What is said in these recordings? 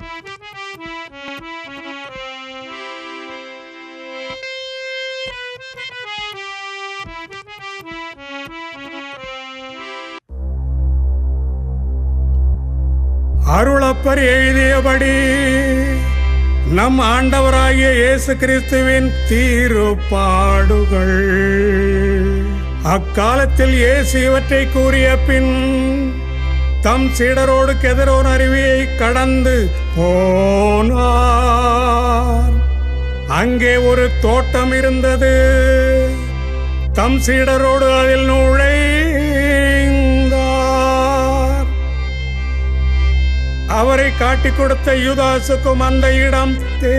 அருளப்பர் எழுதியபடி நம் ஆண்டவராகிய இயேசு கிறிஸ்துவின் தீருப்பாடுகள் அக்காலத்தில் இயேசு இவற்றை கூறிய பின் தம் சீடரோடு கெதரோன் அருவியை கடந்து போனார் அங்கே ஒரு தோட்டம் இருந்தது தம் சீடரோடு அதில் நுழைந்தார் அவரை காட்டிக் கொடுத்த யுதாசுக்கும் அந்த இடம்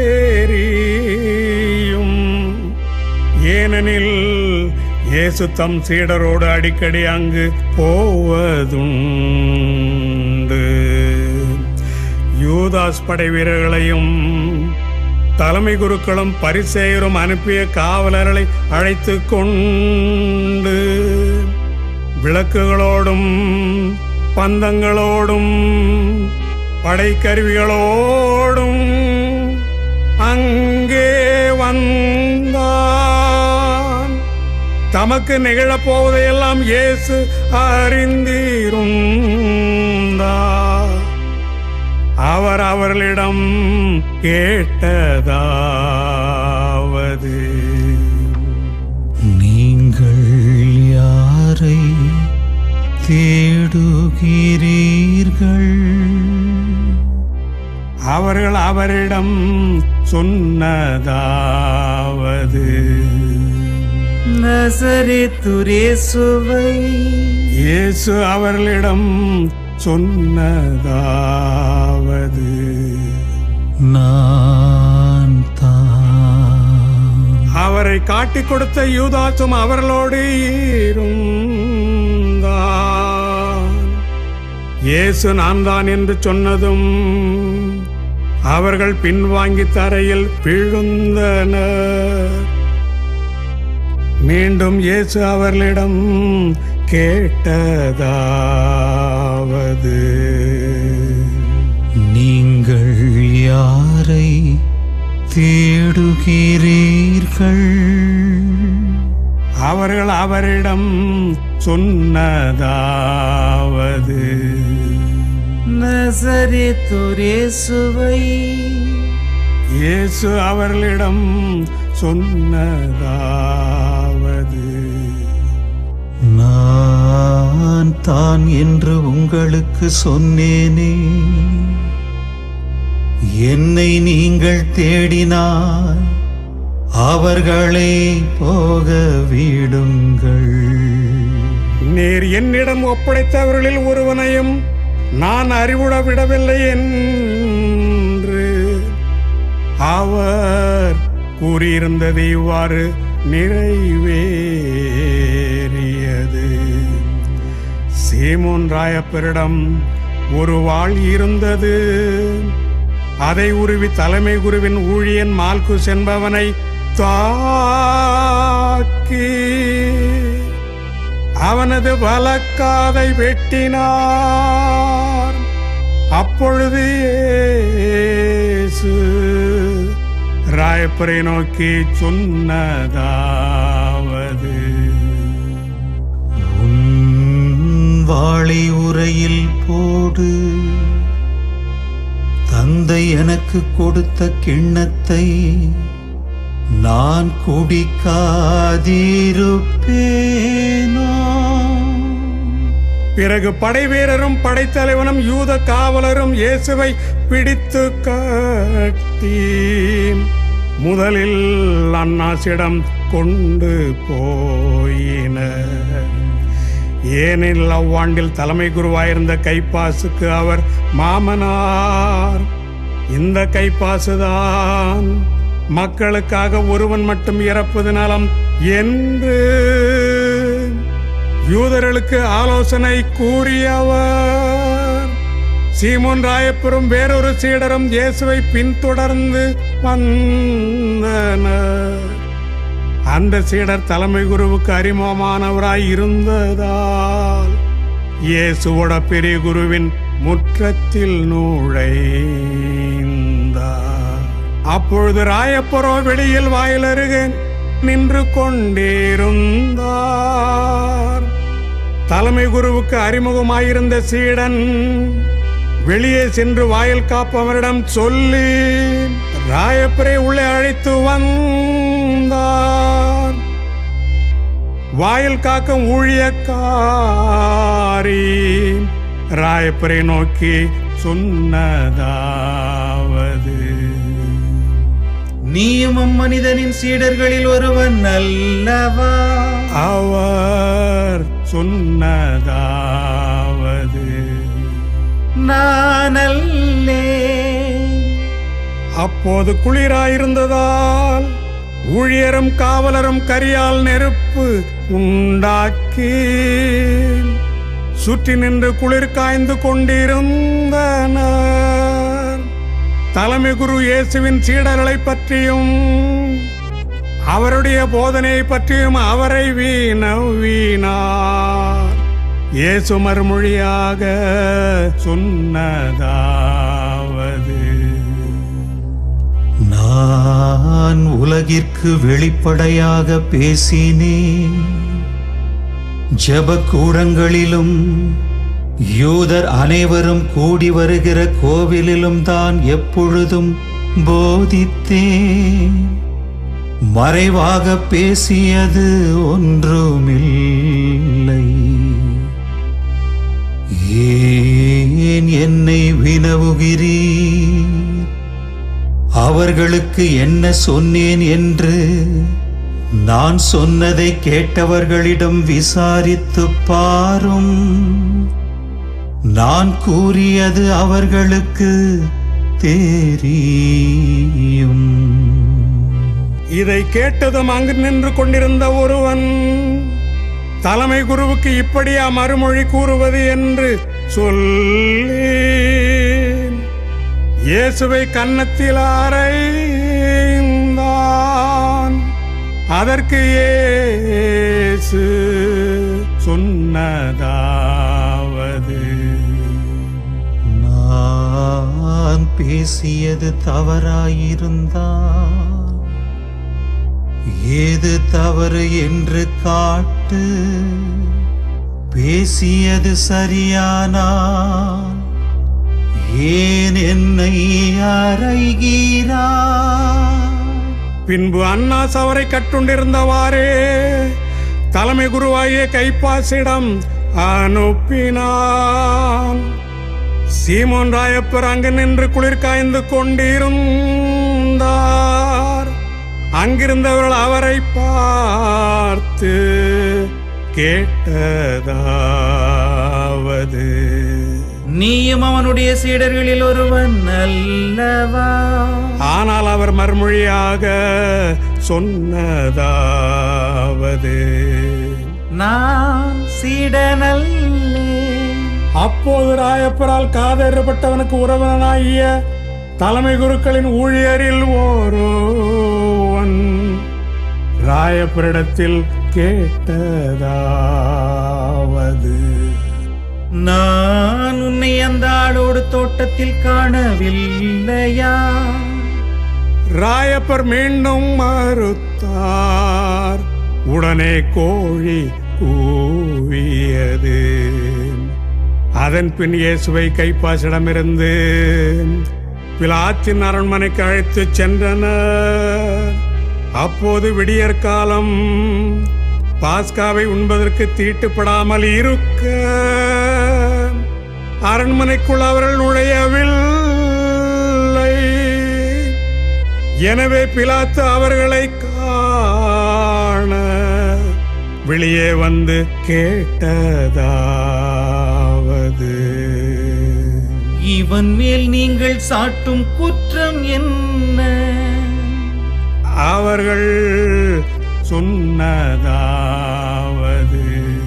தெரியும் ஏனெனில் இயேசு தம் சீடரோடு அடிக்கடி அங்கு போவதுண்டு யூதாஸ் படை வீரர்களையும் தலைமை குருக்களும் பரிசேயரும் அனுப்பிய காவலர்களை அழைத்து கொண்டு விளக்குகளோடும் பந்தங்களோடும் படைக்கருவிகளோடும் அங்கே வந்தான் தமக்கு நிகழப் போவதையெல்லாம் இயேசு அறிந்திருந்தார் அவர் அவர்களிடம் கேட்டதாவது நீங்கள் யாரை தேடுகிறீர்கள் அவர்கள் அவரிடம் சொன்னதாவது நசரேத்துரேசுவை இயேசு அவர்களிடம் சொன்னதாவது நான் தான் அவரை காட்டிக் கொடுத்த யூதாசும் அவர்களோடு இருந்தான் இயேசு நான் தான் என்று சொன்னதும் அவர்கள் பின்வாங்கி தரையில் விழுந்தனர் மீண்டும் இயேசு அவர்களிடம் கேட்டதாவது நீங்கள் யாரை தேடுகிறீர்கள் அவர்கள் அவரிடம் சொன்னதாவது நசரேத்துரேசுவை இயேசு அவர்களிடம் சொன்னதாவது நான் தான் என்று உங்களுக்கு சொன்னேனே என்னை நீங்கள் தேடினால் அவர்களை போக விடுங்கள் நீர் என்னிடம் ஒப்படைத்தவர்களில் ஒருவனையும் நான் அறிவுட விடவில்லை என்று அவர் கூறியிருந்தது இவ்வாறு நிறைவேறியது சீமோன் ராயப்பரிடம் ஒரு வாழ் இருந்தது அதை உருவி தலைமை குருவின் ஊழியன் மால்குஸ் என்பவனை தாக்கி அவனது வலக்காதை வெட்டினார் அப்பொழுது இயேசு ராயப்பரை நோக்கி சொன்னதாவது உன் வாளை உரையில் போடு தந்தை எனக்கு கொடுத்த கிண்ணத்தை நான் குடிக்காதிருப்பேனோ பிறகு படை வீரரும் படைத்தலைவனும் யூத காவலரும் இயேசுவை பிடித்து கட்டி முதலில் அன்னாசிடம் கொண்டு போயினர் ஏனெனில் அவ்வாண்டில் தலைமை குருவாயிருந்த கைப்பாசுக்கு அவர் மாமனார் இந்த கைப்பாசுதான் மக்களுக்காக ஒருவன் மட்டும் இறப்பது நலம் என்று யூதர்களுக்கு ஆலோசனை கூறியவர் சீமோன் ராயப்பெரும் வேறொரு சீடரும் இயேசுவை பின்தொடர்ந்து வந்தனர் அந்த சீடர் தலைமை குருவுக்கு அறிமுகமானவராய் இருந்ததால் இயேசுவோட பெரிய குருவின் முற்றத்தில் நுழைந்தார் அப்பொழுது ராயப்புறோ வெளியில் வாயிலருகே நின்று கொண்டிருந்தார் தலைமை குருவுக்கு அறிமுகமாயிருந்த சீடன் வெளியே சென்று வாயில் காப்பவரிடம் சொல்லி ராயப்பரை உள்ளே அழைத்து வந்தார் வாயில் காக்கும் ஊழியக்காரி ராயப்பரை நோக்கி சொன்னதாவது நீயும் அம்மனிதனின் சீடர்களில் ஒருவன் அல்லவா அவர் சொன்னதாவது நான் அல்லே அப்போது குளிராயிருந்ததால் ஊழியரும் காவலரும் கரியால் நெருப்பு உண்டாக்கி சுற்றி நின்று குளிர் காய்ந்து கொண்டிருந்தனர் தலைமை குரு இயேசுவின் சீடர்களை பற்றியும் அவருடைய போதனையை பற்றியும் அவரை வீணவினார் இயேசு மறுமொழியாக சொன்னதாவது நான் உலகிற்கு வெளிப்படையாக பேசினேன் ஜெபக்கூடங்களிலும் யூதர் அனைவரும் கூடி வருகிற கோவிலிலும் தான் எப்பொழுதும் போதித்தேன் மறைவாக பேசியது ஒன்றுமில்லை ஏன் என்னை வினவுகிறீர் அவர்களுக்கு என்ன சொன்னேன் என்று நான் சொன்னதை கேட்டவர்களிடம் விசாரித்து பாரும் நான் கூறியது அவர்களுக்கு தெரியும் இதை கேட்டதும் அங்கு நின்று கொண்டிருந்த ஒருவன் தலைமை குருவுக்கு இப்படியா மறுமொழி கூறுவது என்று சொல்லி இயேசுவை கன்னத்தில் அறைந்தான் அதற்கு இயேசு சொன்னதாவது நான் பேசியது தவறாயிருந்தால் ஏது தவறு என்று காட்டு பேசியது சரியானால் ஏன் என்னை அறைகிறாய் பின்பு அன்னாஸ் அவரை கட்டுண்டிருந்தவாறே தலைமை குருவாகிய கைப்பாசிடம் அனுப்பினான் சீமோன் ராயப்பர் அங்கு நின்று குளிர் காய்ந்து கொண்டிருந்தார் அங்கிருந்தவர்கள் அவரை பார்த்து கேட்டதாவது நீயும் அவனுடைய சீடர்களில் ஒருவன் அல்லவா ஆனால் அவர் மறுமொழியாக சொன்னதாவது நான் சீடனல்லே அப்போது ராயப்பரால் காதேறப்பட்டவனுக்கு உறவனாகிய தலைமை குருக்களின் ஊழியரில் ஒருவன் ராயப்பரிடத்தில் கேட்டதாவது நான் உன்னை அந்த ஆளோடு தோட்டத்தில் காணவில்லையா ராயப்பர் மீண்டும் மறுத்தார் உடனே கோழி கூவியது அதன் பின் இயேசுவை கைப்பாசிடமிருந்து பிலாத்தின் அரண்மனைக்கு அழைத்துச் சென்றனர் அப்போது விடியற்காலம் பாஸ்காவை உண்பதற்கு தீட்டுப்படாமல் இருக்க அரண்மனைக்குள் அவர்கள் நுழையவில்லை எனவே பிலாத்து அவர்களை காண வெளியே வந்து கேட்டதாவது இவன் மேல் நீங்கள் சாட்டும் குற்றம் என்ன அவர்கள் சொன்னதாவது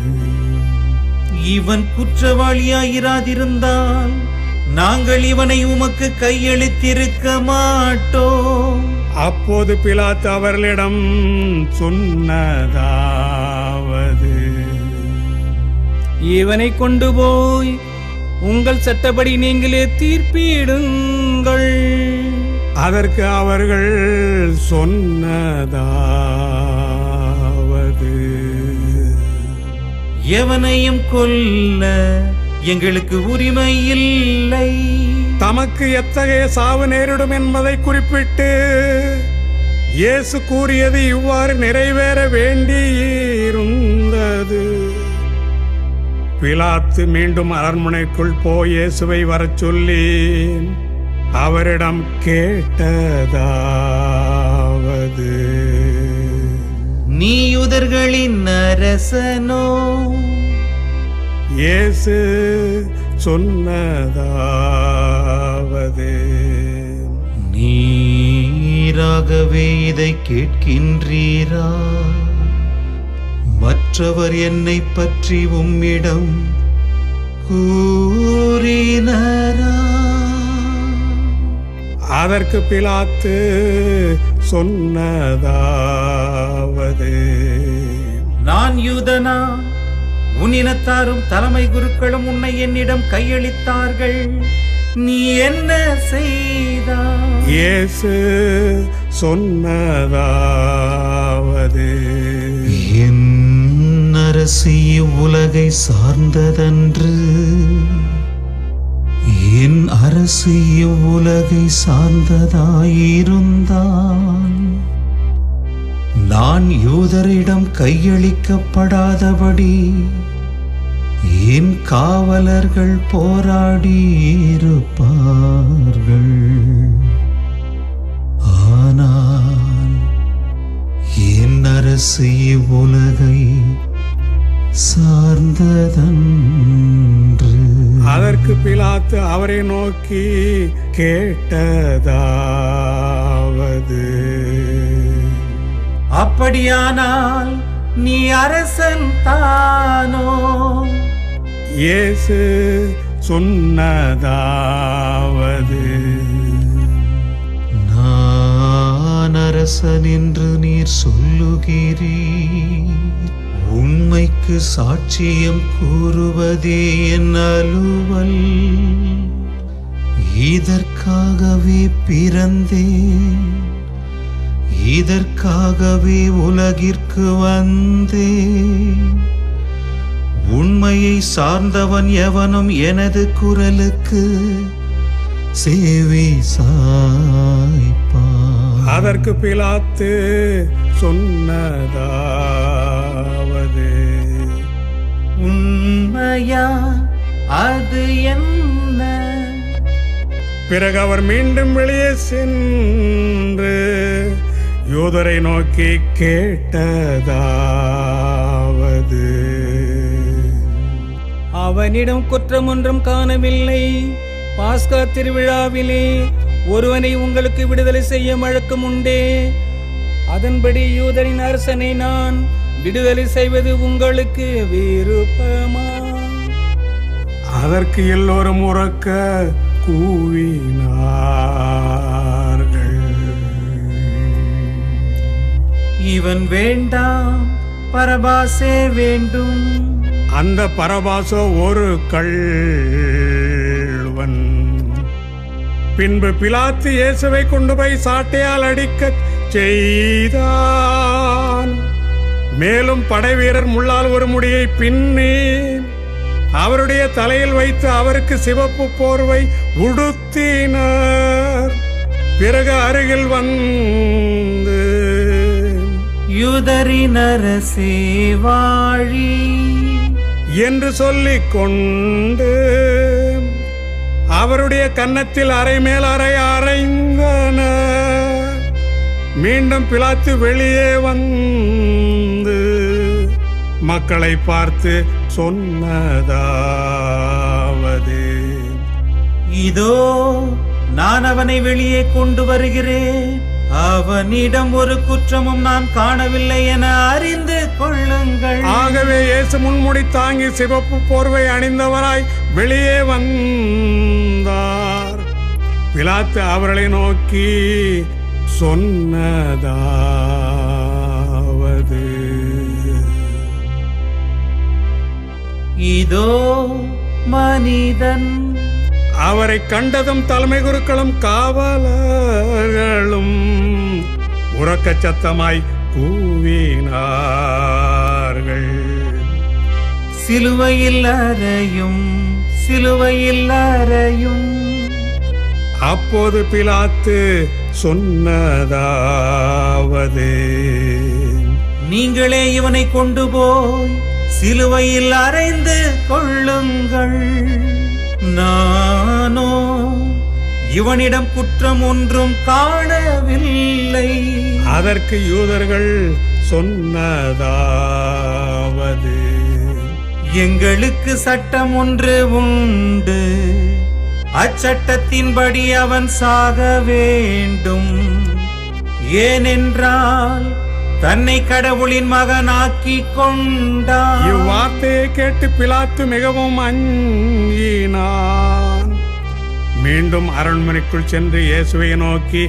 இவன் குற்றவாளியாயிராதிருந்தால் நாங்கள் இவனை உமக்கு கையளித்திருக்க மாட்டோம் அப்போது பிலாத்து அவர்களிடம் சொன்னதாவது இவனை கொண்டு போய் உங்கள் சட்டப்படி நீங்களே தீர்ப்பிடுங்கள் அதற்கு அவர்கள் சொன்னதாவது எவனையும் கொல்ல எங்களுக்கு உரிமை இல்லை தமக்கு எத்தகைய சாவு நேரிடும் என்பதை குறிப்பிட்டு இயேசு கூறியது இவ்வாறு நிறைவேற வேண்டியிருந்தது பிலாத்து மீண்டும் அரண்மனைக்குள் போய் இயேசுவை வரச் சொல்லி அவரிடம் கேட்டதாவது நீ யூதர்களின் அரசனோ இயேசு சொன்னதாவது நீராகவே இதை கேட்கின்றீரா மற்றவர் என்னை பற்றி உம்மிடம் கூறினரா அதற்கு பிலாத்து சொன்னதாவது நான் யூதனா உன் இனத்தாரும் தலைமை குருக்களும் உன்னை என்னிடம் கையளித்தார்கள் நீ என்ன செய்தாய் இயேசு சொன்னதாவது என் அரசு இவ்வுலகை சார்ந்ததன்று என் அரசு இவ்வுலகை சார்ந்ததாயிருந்தால் நான் யூதரிடம் கையளிக்கப்படாதபடி என் காவலர்கள் போராடி இருப்பார்கள் ஆனால் என் அரசு இவ்வுலகை சார்ந்ததன்று அதற்கு பிலாத்து அவரை நோக்கி கேட்டதாவது அப்படியானால் நீ அரசன் தானோ இயேசு சொன்னதாவது நான் அரசன் என்று நீர் சொல்லுகிறீர் உண்மைக்கு சாட்சியம் கூறுவதே என் அலுவல் இதற்காகவே பிறந்தேன் இதற்காகவே உலகிற்கு வந்தேன் உண்மையை சார்ந்தவன் எவனும் எனது குரலுக்கு சேவை சாய்ப்பான் அதற்கு பிலாத்து சொன்னதாவது உண்மையா அது என்ன பிறகு அவர் மீண்டும் வெளியே சென்று யூதரை நோக்கி கேட்டதாவது அவனிடம் குற்றம் ஒன்றும் காணவில்லை பாஸ்கா திருவிழாவிலே ஒருவனை உங்களுக்கு விடுதலை செய்ய வழக்கம் உண்டே அதன்படி யூதரின் அரசனை நான் விடுதலை செய்வது உங்களுக்கு விருப்பமா அதற்கு எல்லோரும் உறக்க கூவினார்கள் இவன் வேண்டாம் பரபாசே வேண்டும் அந்த பரபாசோ ஒரு கள்வன் பின்பு பிலாத்து இயேசுவை கொண்டு போய் சாட்டையால் அடிக்கச் செய்தான் மேலும் படைவீரர் முள்ளால் ஒரு முடியை பின்னி அவருடைய தலையில் வைத்து அவருக்கு சிவப்பு போர்வை உடுத்தினர் பிறகு அருகில் வந்து யூதரின் அரசே வாழி என்று சொல்லிக் கொண்டு அவருடைய கன்னத்தில் அரை மேல் அறை அறைந்தனர் மீண்டும் பிலாத்து வெளியே வந்து மக்களை பார்த்து சொன்னதாவது இதோ நான் அவனை வெளியே கொண்டு வருகிறேன் அவனிடம் ஒரு குற்றமும் நான் காணவில்லை என அறிந்து கொள்ளுங்கள் ஆகவே இயேசு முன்முடி தாங்கி சிவப்பு போர்வை அணிந்தவராய் வெளியே வந்தார் பிலாத்து அவர்களை நோக்கி சொன்னதாவது இதோ மனிதன் அவரை கண்டதும் தலைமை குருக்களும் காவலர்களும் உறக்கச் சத்தமாய் கூவினார்கள் சிலுவையில் அறையும் சிலுவையில் அறையும் அப்போது பிலாத்து சொன்னதாவது நீங்களே இவனை கொண்டு போய் சிலுவையில் அறைந்து கொள்ளுங்கள் நானோ இவனிடம் குற்றம் ஒன்றும் காணவில்லை அதற்கு யூதர்கள் சொன்னதாவது எங்களுக்கு சட்டம் ஒன்று உண்டு அச்சட்டத்தின்படி அவன் சாக வேண்டும் ஏனென்றால் தன்னை கடவுளின் மகனாக்கி கொண்டான் இவ்வார்த்தையை கேட்டு பிலாத்து மிகவும் அஞ்சினான் மீண்டும் அரண்மனைக்குள் சென்று இயேசுவை நோக்கி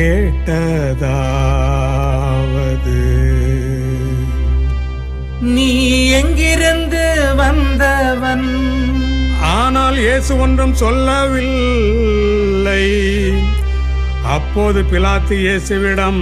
கேட்டதாவது நீ எங்கிருந்து வந்தவன் ஆனால் இயேசு ஒன்றும் சொல்லவில்லை அப்போது பிலாத்து இயேசுவிடம்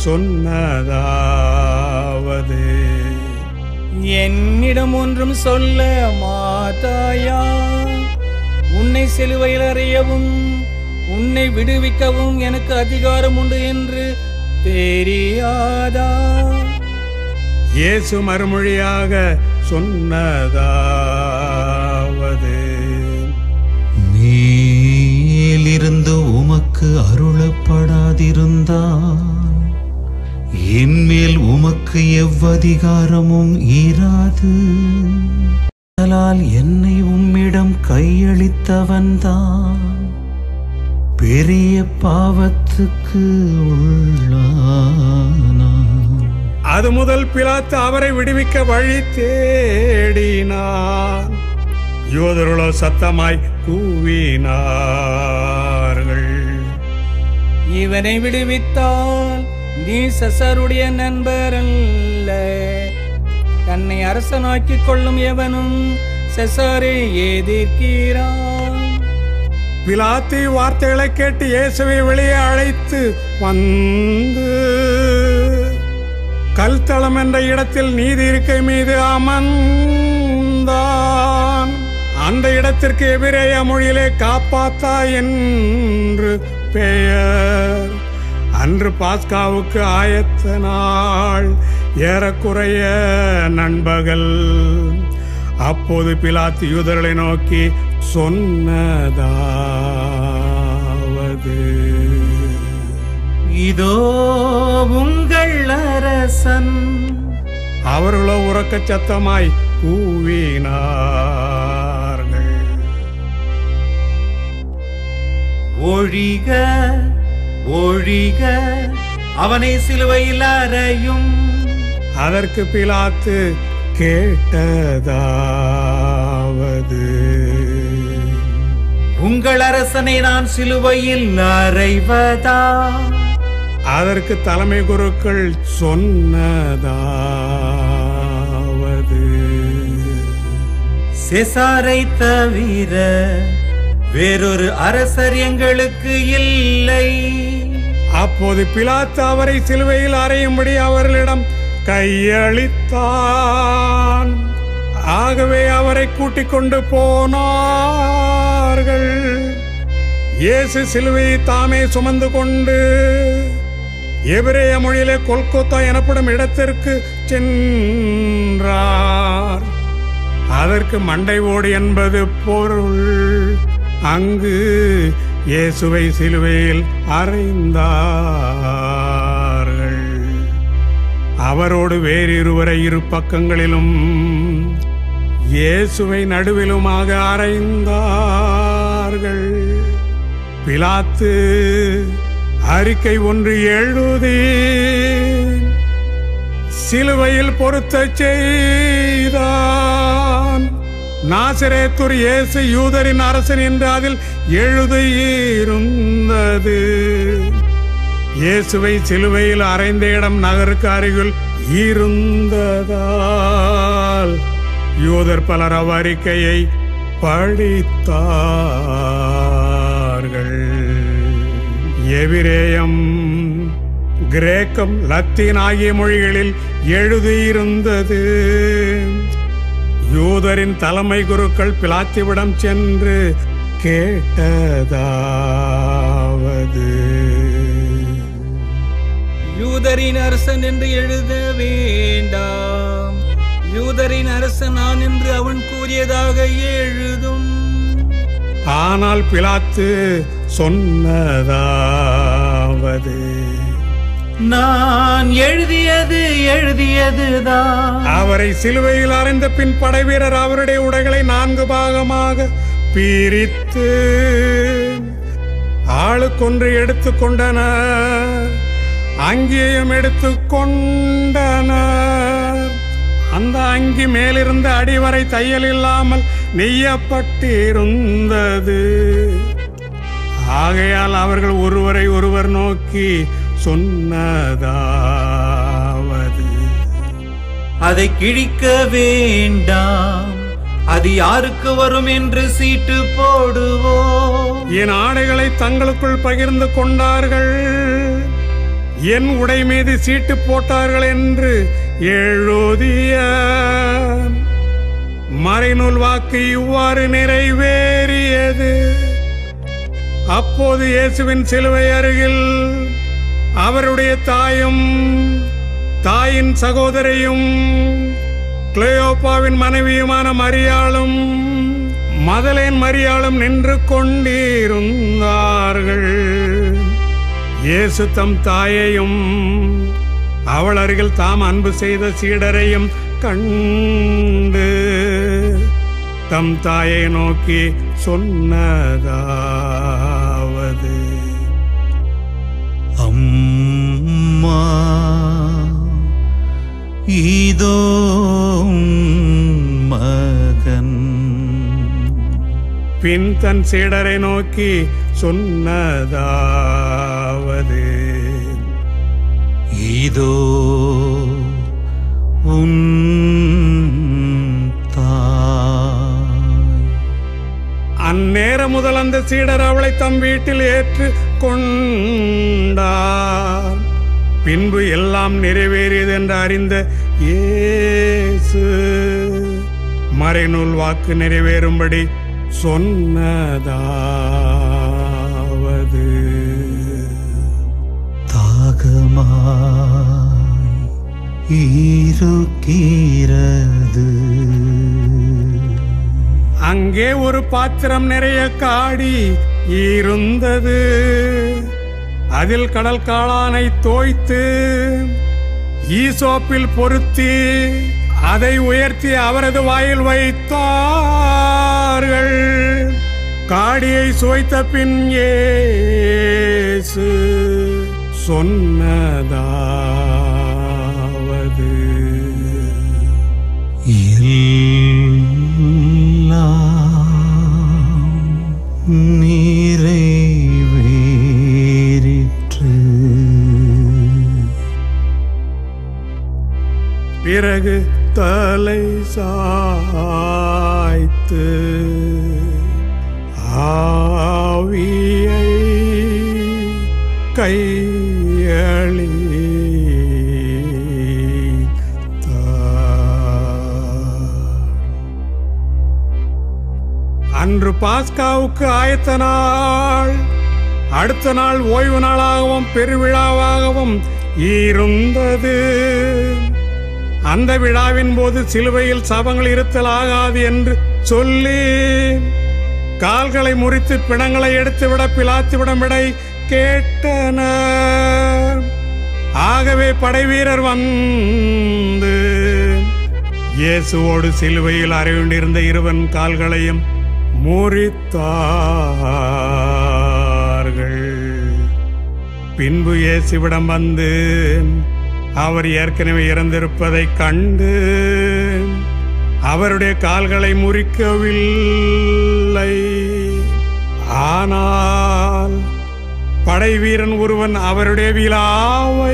சொன்னதாவது என்னிடம் ஒன்றும் சொல்ல மாட்டாயா உன்னை சிலுவையில் அறையவும் உன்னை விடுவிக்கவும் எனக்கு அதிகாரம் உண்டு என்று தெரியாதா இயேசு மறுமொழியாக சொன்னதாவது மேலிருந்து உமக்கு அருளப்படாதிருந்தால் என்மேல் உமக்கு எவ்வதிகாரமும் ஈராது ஆதலால் என்னை உம்மிடம் கையளித்தவன்தான் பெரிய பாவத்துக்கு உள்ளானான் அது முதல் பிலாத்து அவரை விடுவிக்க வழி தேடினான் யோதர்களோ சத்தமாய் கூவினார்கள் இவனை விடுவித்தால் நீ சசருடைய நண்பர் அல்ல தன்னை அரசனாக்கிக் கொள்ளும் எவனும் செசாரை எதிர்க்கிறான் பிலாத்து வார்த்தைகளை கேட்டு இயேசுவை வெளியே அழைத்து வந்து கல்தளம் என்ற இடத்தில் நீதி இருக்கை மீது அமர்ந்தான் அந்த இடத்திற்கு எபிரேய மொழியிலே காப்பாத்தா என்று பெயர் அன்று பாஸ்காவுக்கு ஆயத்த நாள் ஏறக்குறைய நண்பகல் அப்போது பிலாத்து யூதர்களை நோக்கி சொன்னதாவது இதோ உங்கள் அரசன் அவர்களோ உறக்கச் சத்தமாய் கூவினார்கள் ஒழிக ஒழிக அவனை சிலுவையில் அறையும் அதற்கு பிலாத்து கேட்டதாவது உங்கள் அரசனை நான் சிலுவையில் அறைவதா அதற்கு தலைமை குருக்கள் சொன்னதாவது செசாரை தவிர வேறொரு அரசர் எங்களுக்கு இல்லை அப்போது பிலாத்து அவரை சிலுவையில் அறையும்படி அவர்களிடம் கையளித்தான் ஆகவே அவரை கூட்டிக் கொண்டு போனார்கள் இயேசு சிலுவையை தாமே சுமந்து கொண்டு எபிரேய மொழியிலே கொல்கோத்தா எனப்படும் இடத்திற்கு சென்றார் அதற்கு மண்டை ஓடு என்பது பொருள் அங்கு இயேசுவை சிலுவையில் அறைந்தார்கள் அவரோடு வேறிருவரை இரு பக்கங்களிலும் இயேசுவை நடுவிலுமாக அறைந்தார்கள் பிலாத்து அறிக்கை ஒன்று எழுதி சிலுவையில் பொருத்த செய்தான் நாசரேத்துர் இயேசு யூதரின் அரசன் என்று அதில் எழுதியிருந்தது இயேசுவை சிலுவையில் அறைந்த இடம் நகருக்கு அருகில் இருந்ததால் யூதர் பலர் அவ்வறிக்கையை படித்தார்கள் எபிரேயம் கிரேக்கம் லத்தீன் ஆகிய மொழிகளில் எழுதியிருந்தது யூதரின் தலைமை குருக்கள் பிலாத்திவிடம் சென்று கேட்டதாவது யூதரின் அரசன் என்று எழுத வேண்டாம் யூதரின் அரசன் நான் என்று அவன் கூறியதாக எழுதும் ஆனால் பிலாத்து சொன்னதாவது நான் எழுதியது எழுதியதுதான் அவரை சிலுவையில் அறைந்த பின் படைவீரர் அவருடைய உடைகளை நான்கு பாகமாக பிரித்து ஆளுக்கொன்று எடுத்துக்கொண்டனர் அங்கியையும் எடுத்துக்கொண்டனர் அந்த அங்கி மேலிருந்த அடிவரை தையல் இல்லாமல் நெய்யப்பட்டிருந்தது ஆகையால் அவர்கள் ஒருவரை ஒருவர் நோக்கி சொன்னதாவது அதை கிழிக்க வேண்டாம் அது யாருக்கு வரும் என்று சீட்டு போடுவோம் என் ஆடைகளை தங்களுக்குள் பகிர்ந்து கொண்டார்கள் என் உடை மீது சீட்டு போட்டார்கள் என்று எழுதிய மறைநூல் வாக்கு இவ்வாறு நிறைவேறியது அப்போது இயேசுவின் சிலுவை அருகில் அவருடைய தாயும் தாயின் சகோதரியும் கிளேயோப்பாவின் மனைவியுமான மரியாளும் மதலேன் மரியாளும் நின்று கொண்டிருந்தார்கள் இயேசு தம் தாயையும் அவள் அருகில் தாம் அன்பு செய்த சீடரையும் கண்டு தம் தாயை நோக்கி சொன்னதாவது அம்மா இதோ உன் மகன் பின் தன் சீடரை நோக்கி சொன்னதாவது இதோ உன் தாய் அந்நேரம் முதல் அந்த சீடர் அவளை தம் வீட்டில் ஏற்று கொண்டார் பின்பு எல்லாம் நிறைவேறியது என்று அறிந்த இயேசு மறைநூல் வாக்கு நிறைவேறும்படி சொன்னதாவது தாகமாய் இருக்கிறது அங்கே ஒரு பாத்திரம் நிறைய காடி இருந்தது அதில் கடல் காளானை தோய்த்து ஈசோப்பில் பொருத்தி அதை உயர்த்தி அவரது வாயில் வைத்தார்கள் காடியை சுவைத்த பின் இயேசு சொன்னதாவது எல்லாம் நிறைவேறிற்று பிறகு தலை சாய்த்து ஆவியை கையளித்தார் அன்று பாஸ்காவுக்கு ஆயத்த நாள் அடுத்த நாள் ஓய்வு நாளாகவும் பெருவிழாவாகவும் இருந்தது அந்த விழாவின் போது சிலுவையில் சபங்கள் இருத்தல் ஆகாது என்று சொல்லி கால்களை முறித்து பிணங்களை எடுத்துவிட பிலாத்துவிடம் விடை கேட்டனர் ஆகவே படைவீரர் வந்து இயேசுவோடு சிலுவையில் அறையுண்டிருந்த இருவன் கால்களையும் முறித்தார்கள் பின்பு இயேசுவிடம் வந்து அவர் ஏற்கனவே இறந்திருப்பதைக் கண்டு அவருடைய கால்களை முறிக்கவில்லை ஆனால் படைவீரன் ஒருவன் அவருடைய விழாவை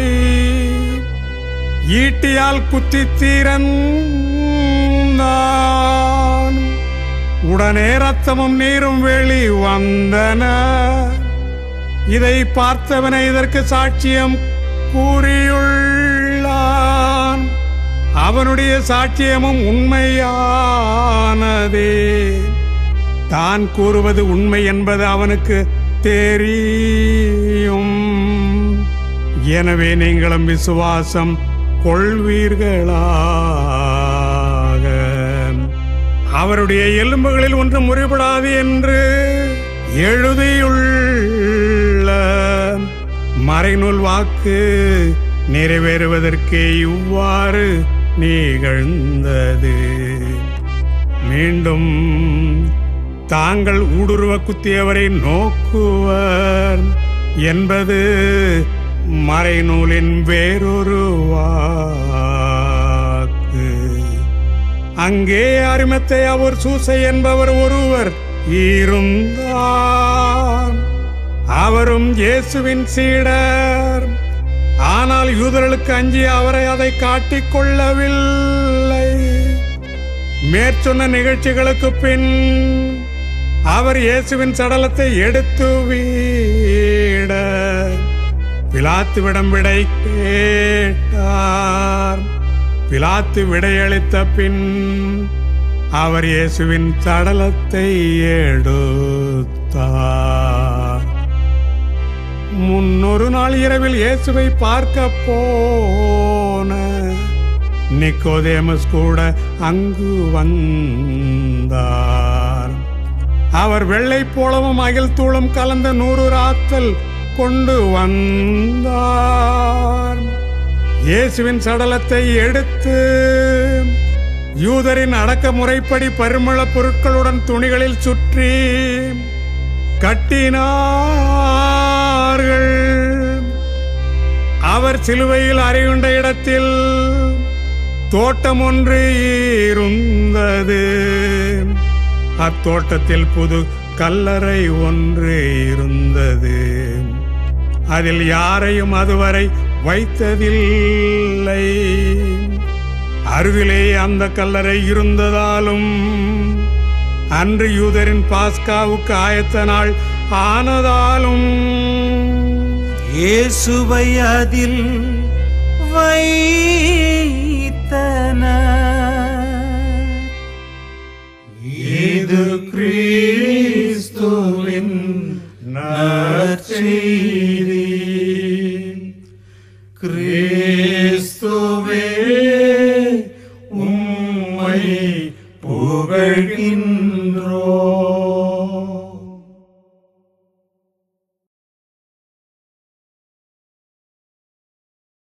ஈட்டியால் குத்தி தீரந்தான் உடனே உடனே ரத்தமும் நீரும் வெளி வந்தன இதை பார்த்தவனை இதற்கு சாட்சியம் கூறியுள்ளான் அவனுடைய சாட்சியமும் உண்மையானதே தான் கூறுவது உண்மை என்பது அவனுக்கு தெரியும் எனவே நீங்களும் விசுவாசம் கொள்வீர்களாக அவருடைய எலும்புகளில் ஒன்று முறிபடாது என்று எழுதியுள்ள மறைநூல் வாக்கு நிறைவேறுவதற்கு இவ்வாறு நிகழ்ந்தது மீண்டும் தாங்கள் ஊடுருவ குத்தியவரை நோக்குவர் என்பது மறைநூலின் வேறொரு வாக்கு அங்கே அருமத்தை அவர் சூசை என்பவர் ஒருவர் இருந்தார் அவரும் இயேசுவின் சீடர் ஆனால் யூதர்களுக்கு அஞ்சி அவரை அதை காட்டிக் கொள்ளவில்லை மேற்சொன்ன நிகழ்ச்சிகளுக்கு பின் அவர் இயேசுவின் சடலத்தை எடுத்து வீட பிலாத்துவிடம் விடை கேட்டார் பிலாத்து விடையளித்த பின் அவர் இயேசுவின் சடலத்தை எடுத்தார் முன்னொரு நாள் இரவில் இயேசுவை பார்க்க போன நிக்கோதேமஸ் கூட அங்கு வந்தார் அவர் வெள்ளை போலவும் அகில் தூளும் கலந்த நூறு ராத்தல் கொண்டு வந்தார் இயேசுவின் சடலத்தை எடுத்து யூதரின் அடக்க முறைப்படி பரிமள பொருட்களுடன் துணிகளில் சுற்றி கட்டினார்கள் அவர் சிலுவையில் அறையுண்ட இடத்தில் தோட்டம் ஒன்று இருந்தது அத்தோட்டத்தில் புது கல்லறை ஒன்று இருந்தது அதில் யாரையும் அதுவரை வைத்ததில்லை அருகிலே அந்த கல்லறை இருந்ததாலும் அன்று யூதரின் பாஸ்காவுக்கு ஆயத்த நாள் ஆனதாலும் இயேசுவை அதில் வைத்தன இது கிறிஸ்துவின் நற்செய்தி கிறிஸ்துவே உம்மை புகழ்கின்றோ